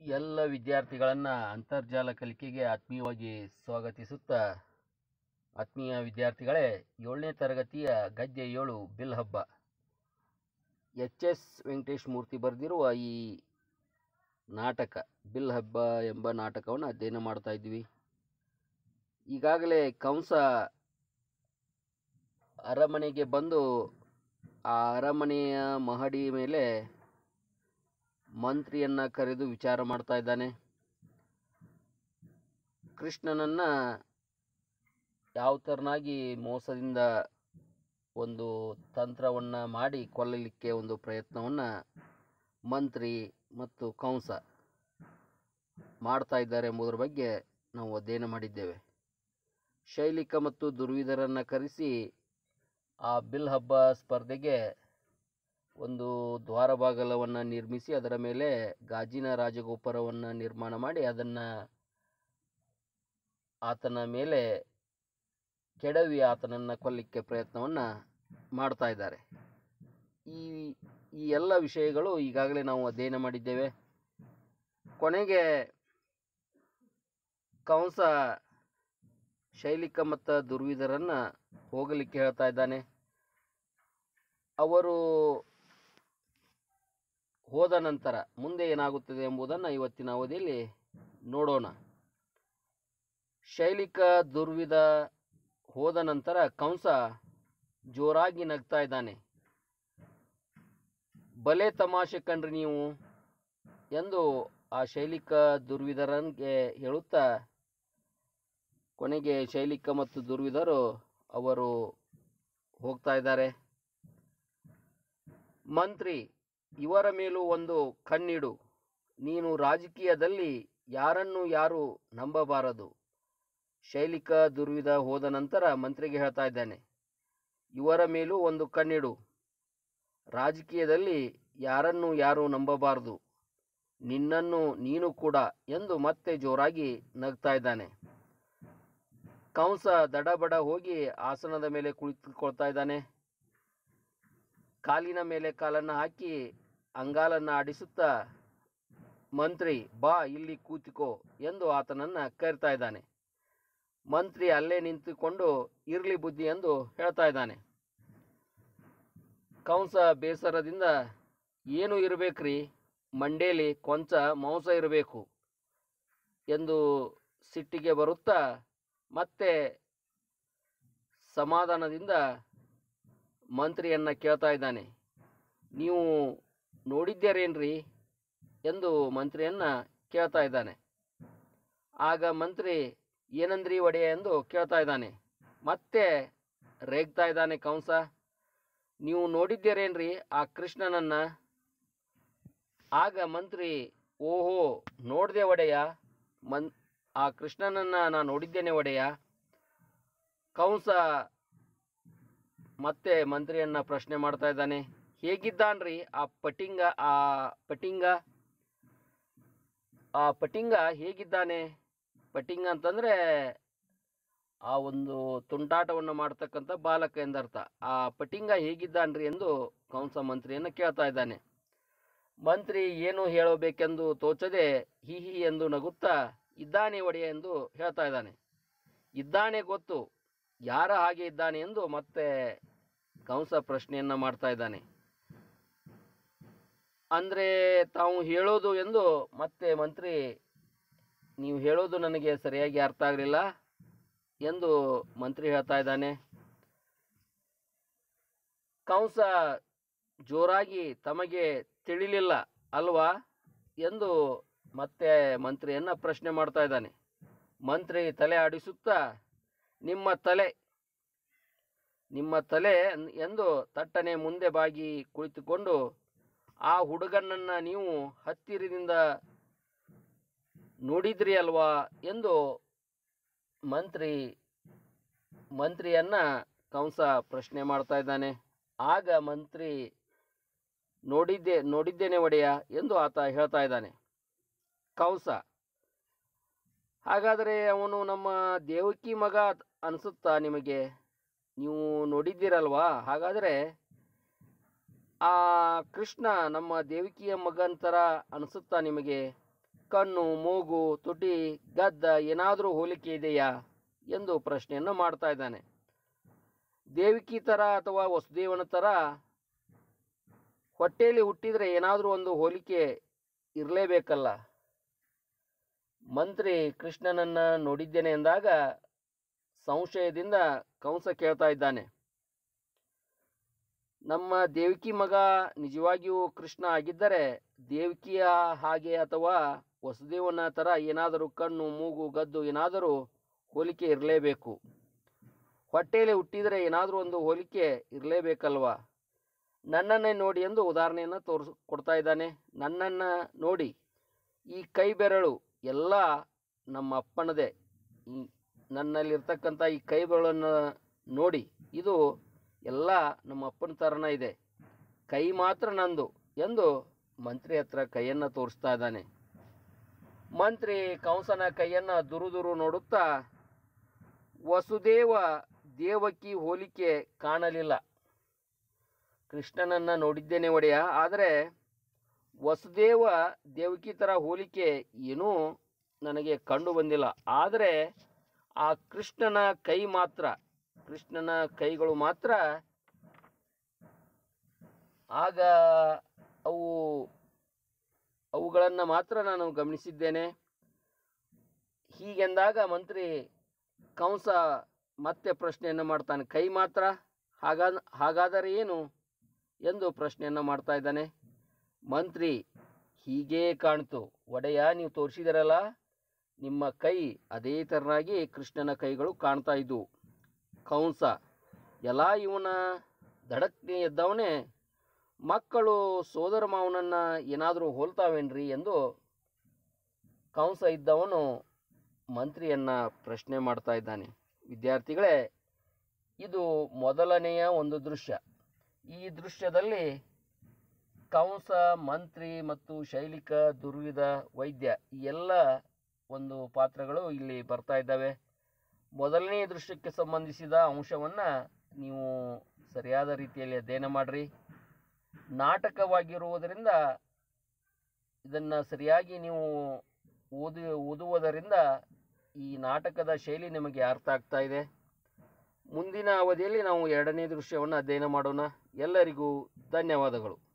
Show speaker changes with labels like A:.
A: ಎಲ್ಲ ವಿದ್ಯಾರ್ಥಿಗಳನ್ನು ಅಂತರ್ಜಾಲ ಕಲಿಕೆಗೆ ಆತ್ಮೀಯವಾಗಿ ಸ್ವಾಗತಿಸುತ್ತಾ ಆತ್ಮೀಯ ವಿದ್ಯಾರ್ಥಿಗಳೇ ಏಳನೇ ತರಗತಿಯ ಗದ್ಯ ಏಳು ಬಿಲ್ ಹಬ್ಬ ಎಚ್ ಎಸ್ ವೆಂಕಟೇಶ್ ಮೂರ್ತಿ ಬರೆದಿರುವ ಈ ನಾಟಕ ಬಿಲ್ ಹಬ್ಬ ಎಂಬ ನಾಟಕವನ್ನು ಅಧ್ಯಯನ ಮಾಡ್ತಾ ಇದ್ವಿ ಈಗಾಗಲೇ ಕಂಸ ಅರಮನೆಗೆ ಬಂದು ಆ ಅರಮನೆಯ ಮಹಡಿ ಮೇಲೆ ಮಂತ್ರಿಯನ್ನ ಕರೆದು ವಿಚಾರ ಮಾಡ್ತಾ ಇದ್ದಾನೆ ಕೃಷ್ಣನನ್ನ ಯಾವ ಥರನಾಗಿ ಮೋಸದಿಂದ ಒಂದು ತಂತ್ರವನ್ನು ಮಾಡಿ ಕೊಲ್ಲಲಿಕ್ಕೆ ಒಂದು ಪ್ರಯತ್ನವನ್ನು ಮಂತ್ರಿ ಮತ್ತು ಕಂಸ ಮಾಡ್ತಾ ಇದ್ದಾರೆ ಎಂಬುದರ ಬಗ್ಗೆ ನಾವು ಅಧ್ಯಯನ ಮಾಡಿದ್ದೇವೆ ಶೈಲಿಕ ಮತ್ತು ದುರ್ವಿಧರನ್ನು ಕರೆಸಿ ಆ ಬಿಲ್ ಹಬ್ಬ ಸ್ಪರ್ಧೆಗೆ ಒಂದು ದ್ವಾರಬಾಗಲವನ್ನು ನಿರ್ಮಿಸಿ ಅದರ ಮೇಲೆ ಗಾಜಿನ ರಾಜಗೋಪುರವನ್ನು ನಿರ್ಮಾಣ ಮಾಡಿ ಅದನ್ನು ಆತನ ಮೇಲೆ ಕೆಡವಿ ಆತನನ್ನು ಕೊಲ್ಲಿಕ್ಕೆ ಪ್ರಯತ್ನವನ್ನು ಮಾಡ್ತಾ ಇದ್ದಾರೆ ಈ ಈ ಎಲ್ಲ ವಿಷಯಗಳು ಈಗಾಗಲೇ ನಾವು ಅಧ್ಯಯನ ಮಾಡಿದ್ದೇವೆ ಕೊನೆಗೆ ಕಂಸ ಶೈಲಿಕ ಮತ್ತು ದುರ್ವಿಧರನ್ನು ಹೋಗಲಿಕ್ಕೆ ಹೇಳ್ತಾ ಇದ್ದಾನೆ ಅವರು ಹೋದ ನಂತರ ಮುಂದೆ ಏನಾಗುತ್ತದೆ ಎಂಬುದನ್ನು ಇವತ್ತಿನ ಅವಧಿಯಲ್ಲಿ ನೋಡೋಣ ಶೈಲಿಕ ದುರ್ವಿಧ ಹೋದ ನಂತರ ಕಂಸ ಜೋರಾಗಿ ನಗ್ತಾ ಇದ್ದಾನೆ ಬಲೆ ತಮಾಷೆ ಕಂಡ್ರಿ ನೀವು ಎಂದು ಆ ಶೈಲಿಕ ದುರ್ವಿಧರನ್ಗೆ ಹೇಳುತ್ತಾ ಕೊನೆಗೆ ಶೈಲಿಕ ಮತ್ತು ದುರ್ವಿಧರು ಅವರು ಹೋಗ್ತಾ ಇದ್ದಾರೆ ಮಂತ್ರಿ ಇವರ ಮೇಲೂ ಒಂದು ಕಣ್ಣಿಡು ನೀನು ರಾಜಕೀಯದಲ್ಲಿ ಯಾರನ್ನು ಯಾರು ನಂಬಬಾರದು ಶೈಲಿಕ ದುರ್ವಿಧ ಹೋದ ನಂತರ ಮಂತ್ರಿಗೆ ಹೇಳ್ತಾ ಇದ್ದಾನೆ ಇವರ ಮೇಲೂ ಒಂದು ಕಣ್ಣಿಡು ರಾಜಕೀಯದಲ್ಲಿ ಯಾರನ್ನು ಯಾರು ನಂಬಬಾರದು ನಿನ್ನನ್ನು ನೀನು ಕೂಡ ಎಂದು ಮತ್ತೆ ಜೋರಾಗಿ ನಗ್ತಾ ಇದ್ದಾನೆ ಕಂಸ ದಡಬಡ ಹೋಗಿ ಆಸನದ ಮೇಲೆ ಕುಳಿತುಕೊಳ್ತಾ ಇದ್ದಾನೆ ಕಾಲಿನ ಮೇಲೆ ಕಾಲನ್ನು ಹಾಕಿ ಅಂಗಾಲನ್ನು ಆಡಿಸುತ್ತಾ ಮಂತ್ರಿ ಬಾ ಇಲ್ಲಿ ಕೂತಿಕೋ ಎಂದು ಆತನನ್ನು ಕರಿತಾ ಇದ್ದಾನೆ ಮಂತ್ರಿ ಅಲ್ಲೇ ನಿಂತುಕೊಂಡು ಇರ್ಲಿ ಬುದ್ಧಿ ಎಂದು ಹೇಳ್ತಾ ಇದ್ದಾನೆ ಕಂಸ ಬೇಸರದಿಂದ ಏನು ಇರಬೇಕ್ರಿ ಮಂಡೇಲಿ ಕೊಂಚ ಮಾಂಸ ಇರಬೇಕು ಎಂದು ಸಿಟ್ಟಿಗೆ ಬರುತ್ತಾ ಮತ್ತೆ ಸಮಾಧಾನದಿಂದ ಮಂತ್ರಿಯನ್ನ ಕೇಳ್ತಾ ಇದ್ದಾನೆ ನೀವು ನೋಡಿದ್ದೀರೇನ್ರಿ ಎಂದು ಮಂತ್ರಿಯನ್ನ ಕೇಳ್ತಾ ಇದ್ದಾನೆ ಆಗ ಮಂತ್ರಿ ಏನಂದ್ರಿ ಒಡೆಯ ಎಂದು ಕೇಳ್ತಾ ಇದ್ದಾನೆ ಮತ್ತೆ ರೇಗ್ತಾ ಇದ್ದಾನೆ ಕಂಸ ನೀವು ನೋಡಿದ್ದೀರೇನ್ರಿ ಆ ಕೃಷ್ಣನನ್ನ ಆಗ ಮಂತ್ರಿ ಓಹೋ ನೋಡಿದೆ ಒಡೆಯ ಮನ್ ಆ ಕೃಷ್ಣನನ್ನ ನಾನು ನೋಡಿದ್ದೇನೆ ಒಡೆಯ ಕಂಸ ಮತ್ತೆ ಮಂತ್ರಿಯನ್ನ ಪ್ರಶ್ನೆ ಮಾಡ್ತಾ ಇದ್ದಾನೆ ಹೇಗಿದ್ದಾನ್ರಿ ಆ ಪಟಿಂಗ ಆ ಪಟಿಂಗ ಆ ಪಟಿಂಗ ಹೇಗಿದ್ದಾನೆ ಪಟಿಂಗ ಅಂತಂದ್ರೆ ಆ ಒಂದು ತುಂಟಾಟವನ್ನು ಮಾಡ್ತಕ್ಕಂಥ ಬಾಲಕ ಎಂದರ್ಥ ಆ ಪಟಿಂಗ ಹೇಗಿದ್ದಾನ್ರಿ ಎಂದು ಕಂಸ ಮಂತ್ರಿಯನ್ನು ಕೇಳ್ತಾ ಇದ್ದಾನೆ ಮಂತ್ರಿ ಏನು ಹೇಳಬೇಕೆಂದು ತೋಚದೆ ಹಿ ಹಿ ಎಂದು ನಗುತ್ತಾ ಇದ್ದಾನೆ ಒಡೆಯ ಎಂದು ಹೇಳ್ತಾ ಇದ್ದಾನೆ ಇದ್ದಾನೆ ಗೊತ್ತು ಯಾರ ಹಾಗೆ ಇದ್ದಾನೆ ಎಂದು ಮತ್ತೆ ಕಂಸ ಪ್ರಶ್ನೆಯನ್ನ ಮಾಡ್ತಾ ಇದ್ದಾನೆ ಅಂದ್ರೆ ತಾವು ಹೇಳೋದು ಎಂದು ಮತ್ತೆ ಮಂತ್ರಿ ನೀವು ಹೇಳೋದು ನನಗೆ ಸರಿಯಾಗಿ ಅರ್ಥ ಆಗಲಿಲ್ಲ ಎಂದು ಮಂತ್ರಿ ಹೇಳ್ತಾ ಇದ್ದಾನೆ ಕಂಸ ಜೋರಾಗಿ ತಮಗೆ ತಿಳಿಲಿಲ್ಲ ಅಲ್ವಾ ಎಂದು ಮತ್ತೆ ಮಂತ್ರಿಯನ್ನ ಪ್ರಶ್ನೆ ಮಾಡ್ತಾ ಇದ್ದಾನೆ ಮಂತ್ರಿ ತಲೆ ಆಡಿಸುತ್ತಾ ನಿಮ್ಮ ತಲೆ ನಿಮ್ಮ ತಲೆ ಎಂದು ತಟ್ಟನೆ ಮುಂದೆ ಬಾಗಿ ಕುಳಿತುಕೊಂಡು ಆ ಹುಡುಗನನ್ನ ನೀವು ಹತ್ತಿರದಿಂದ ನೋಡಿದ್ರಿ ಅಲ್ವಾ ಎಂದು ಮಂತ್ರಿ ಮಂತ್ರಿಯನ್ನ ಕಂಸ ಪ್ರಶ್ನೆ ಮಾಡ್ತಾ ಇದ್ದಾನೆ ಆಗ ಮಂತ್ರಿ ನೋಡಿದ್ದೆ ನೋಡಿದ್ದೇನೆ ಒಡೆಯ ಎಂದು ಆತ ಹೇಳ್ತಾ ಇದ್ದಾನೆ ಕಂಸ ಹಾಗಾದರೆ ಅವನು ನಮ್ಮ ದೇವಕಿ ಮಗ ಅನಿಸುತ್ತಾ ನಿಮಗೆ ನೀವು ನೋಡಿದ್ದೀರಲ್ವಾ ಹಾಗಾದರೆ ಆ ಕೃಷ್ಣ ನಮ್ಮ ದೇವಕಿಯ ಮಗನ ಥರ ಅನಿಸುತ್ತಾ ನಿಮಗೆ ಕಣ್ಣು ಮೂಗು ತುಟಿ ಗದ್ದ ಏನಾದರೂ ಹೋಲಿಕೆ ಇದೆಯಾ ಎಂದು ಪ್ರಶ್ನೆಯನ್ನು ಮಾಡ್ತಾ ಇದ್ದಾನೆ ದೇವಿಕಿ ಥರ ಅಥವಾ ವಸುದೇವನ ಥರ ಹೊಟ್ಟೆಯಲ್ಲಿ ಹುಟ್ಟಿದರೆ ಏನಾದರೂ ಒಂದು ಹೋಲಿಕೆ ಇರಲೇಬೇಕಲ್ಲ ಮಂತ್ರಿ ಕೃಷ್ಣನನ್ನ ನೋಡಿದ್ದೇನೆ ಎಂದಾಗ ಸಂಶಯದಿಂದ ಕಂಸ ಕೇಳ್ತಾ ಇದ್ದಾನೆ ನಮ್ಮ ದೇವಕಿ ಮಗ ನಿಜವಾಗಿಯೂ ಕೃಷ್ಣ ಆಗಿದ್ದರೆ ದೇವಕಿಯ ಹಾಗೆ ಅಥವಾ ವಸುದೇವನ ಥರ ಏನಾದರೂ ಕಣ್ಣು ಮೂಗು ಗದ್ದು ಏನಾದರೂ ಹೋಲಿಕೆ ಇರಲೇಬೇಕು ಹೊಟ್ಟೆಯಲ್ಲಿ ಹುಟ್ಟಿದರೆ ಏನಾದರೂ ಒಂದು ಹೋಲಿಕೆ ಇರಲೇಬೇಕಲ್ವಾ ನನ್ನನ್ನೇ ನೋಡಿ ಎಂದು ಉದಾಹರಣೆಯನ್ನು ತೋರಿಸ್ ಕೊಡ್ತಾ ಇದ್ದಾನೆ ನನ್ನನ್ನು ನೋಡಿ ಈ ಕೈ ಬೆರಳು ಎಲ್ಲ ನಮ್ಮ ಅಪ್ಪನದೇ ಈ ನನ್ನಲ್ಲಿರ್ತಕ್ಕಂಥ ಈ ಕೈ ಬೆರಳನ್ನು ನೋಡಿ ಇದು ಎಲ್ಲ ನಮ್ಮ ಅಪ್ಪನ ಥರನೇ ಇದೆ ಕೈ ಮಾತ್ರ ನಂದು ಎಂದು ಮಂತ್ರಿ ಹತ್ರ ಕೈಯನ್ನು ತೋರಿಸ್ತಾ ಇದ್ದಾನೆ ಮಂತ್ರಿ ಕಂಸನ ಕೈಯನ್ನು ದುರು ದುರು ನೋಡುತ್ತಾ ವಸುದೇವ ದೇವಕಿ ಹೋಲಿಕೆ ಕಾಣಲಿಲ್ಲ ಕೃಷ್ಣನನ್ನ ನೋಡಿದ್ದೇನೆ ಒಡೆಯ ಆದರೆ ವಸುದೇವ ದೇವಕಿ ಥರ ಹೋಲಿಕೆ ಏನೂ ನನಗೆ ಕಂಡು ಬಂದಿಲ್ಲ ಆದರೆ ಆ ಕೃಷ್ಣನ ಕೈ ಮಾತ್ರ ಕೃಷ್ಣನ ಕೈಗಳು ಮಾತ್ರ ಆಗ ಅವು ಅವುಗಳನ್ನು ಮಾತ್ರ ನಾನು ಗಮನಿಸಿದ್ದೇನೆ ಹೀಗೆಂದಾಗ ಮಂತ್ರಿ ಕಂಸ ಮತ್ತೆ ಪ್ರಶ್ನೆಯನ್ನು ಮಾಡ್ತಾನೆ ಕೈ ಮಾತ್ರ ಹಾಗಾ ಹಾಗಾದರೆ ಏನು ಎಂದು ಪ್ರಶ್ನೆಯನ್ನು ಮಾಡ್ತಾ ಇದ್ದಾನೆ ಮಂತ್ರಿ ಹೀಗೇ ಕಾಣ್ತು ಒಡೆಯ ನೀವು ತೋರಿಸಿದಿರಲ್ಲ ನಿಮ್ಮ ಕೈ ಅದೇ ಥರನಾಗಿ ಕೃಷ್ಣನ ಕೈಗಳು ಕಾಣ್ತಾ ಇದ್ವು ಕಂಸ ಎಲ್ಲ ಇವನ ದಡಕ್ನೆ ಎದ್ದವನೇ ಮಕ್ಕಳು ಸೋದರ ಮಾವನನ್ನು ಏನಾದರೂ ಹೋಲ್ತಾವೇನ್ರಿ ಎಂದು ಕಂಸ ಇದ್ದವನು ಮಂತ್ರಿಯನ್ನು ಪ್ರಶ್ನೆ ಮಾಡ್ತಾ ಇದ್ದಾನೆ ವಿದ್ಯಾರ್ಥಿಗಳೇ ಇದು ಮೊದಲನೆಯ ಒಂದು ದೃಶ್ಯ ಈ ದೃಶ್ಯದಲ್ಲಿ ಕಂಸ ಮಂತ್ರಿ ಮತ್ತು ಶೈಲಿಕ ದುರ್ವಿಧ ವೈದ್ಯ ಈ ಎಲ್ಲ ಒಂದು ಪಾತ್ರಗಳು ಇಲ್ಲಿ ಬರ್ತಾ ಇದ್ದಾವೆ ಮೊದಲನೇ ದೃಶ್ಯಕ್ಕೆ ಸಂಬಂಧಿಸಿದ ಅಂಶವನ್ನು ನೀವು ಸರಿಯಾದ ರೀತಿಯಲ್ಲಿ ಅಧ್ಯಯನ ಮಾಡಿರಿ ನಾಟಕವಾಗಿರುವುದರಿಂದ ಇದನ್ನು ಸರಿಯಾಗಿ ನೀವು ಓದಿ ಓದುವುದರಿಂದ ಈ ನಾಟಕದ ಶೈಲಿ ನಿಮಗೆ ಅರ್ಥ ಆಗ್ತಾ ಇದೆ ಮುಂದಿನ ಅವಧಿಯಲ್ಲಿ ನಾವು ಎರಡನೇ ದೃಶ್ಯವನ್ನು ಅಧ್ಯಯನ ಮಾಡೋಣ ಎಲ್ಲರಿಗೂ ಧನ್ಯವಾದಗಳು